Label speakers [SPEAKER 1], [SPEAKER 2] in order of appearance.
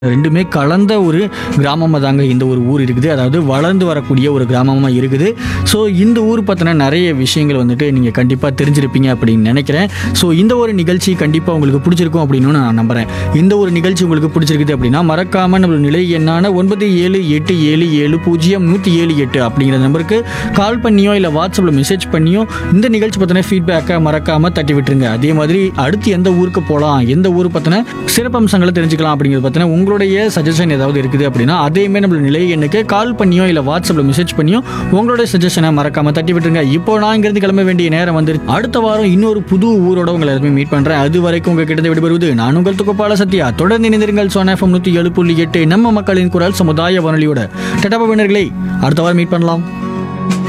[SPEAKER 1] ரெண்டுமே கலந்த ஒரு கிராமமாக தாங்க இந்த ஒரு ஊர் இருக்குது அதாவது வளர்ந்து வரக்கூடிய ஒரு கிராமமாக இருக்குது ஸோ இந்த ஊர் பற்றின நிறைய விஷயங்கள் வந்துட்டு நீங்கள் கண்டிப்பாக தெரிஞ்சிருப்பீங்க அப்படின்னு நினைக்கிறேன் ஸோ இந்த ஒரு நிகழ்ச்சி கண்டிப்பாக உங்களுக்கு பிடிச்சிருக்கும் அப்படின்னு நான் நம்புகிறேன் இந்த ஒரு நிகழ்ச்சி உங்களுக்கு பிடிச்சிருக்குது அப்படின்னா மறக்காமல் நம்மளோட நிலை எண்ணான ஒன்பது ஏழு எட்டு ஏழு ஏழு பூஜ்ஜியம் நூற்றி ஏழு எட்டு அப்படிங்கிற நம்பருக்கு கால் பண்ணியோ இல்லை வாட்ஸ்அப்பில் மெசேஜ் பண்ணியோ இந்த நிகழ்ச்சி பற்றின ஃபீட்பேக்கை மறக்காமல் தட்டி விட்டுருங்க அதே மாதிரி அடுத்து எந்த ஊருக்கு போகலாம் எந்த ஊர் பற்றின சிறப்பம்சங்களை தெரிஞ்சுக்கலாம் அப்படிங்கிறது பற்றின உங்களுடைய சஜஷன் ஏதாவது இருக்குது அப்படின்னா அதேமே நம்மளோட நிலை எண்ணுக்கு கால் பண்ணியோ இல்லை வாட்ஸ்அப்பில் மெசேஜ் பண்ணியோ உங்களுடைய சஜஷனை மறக்காம தட்டி விட்டுருங்க இப்போ நான் இங்கிருந்து கிளம்ப வேண்டிய நேரம் வந்து அடுத்த வாரம் இன்னொரு புது ஊரோட உங்களை எல்லாருமே மீட் பண்றேன் அது வரைக்கும் உங்ககிட்ட விடுபடுவது நான் உங்கள் துக்கப்பால சத்யா தொடர்ந்து இணைந்திருங்கள் சோனா எஃப்எம் நூற்றி ஏழு புள்ளி எட்டு நம்ம மக்களின் குரல் சமுதாய வானொலியோட டட்டாபா அடுத்த வாரம் மீட் பண்ணலாம்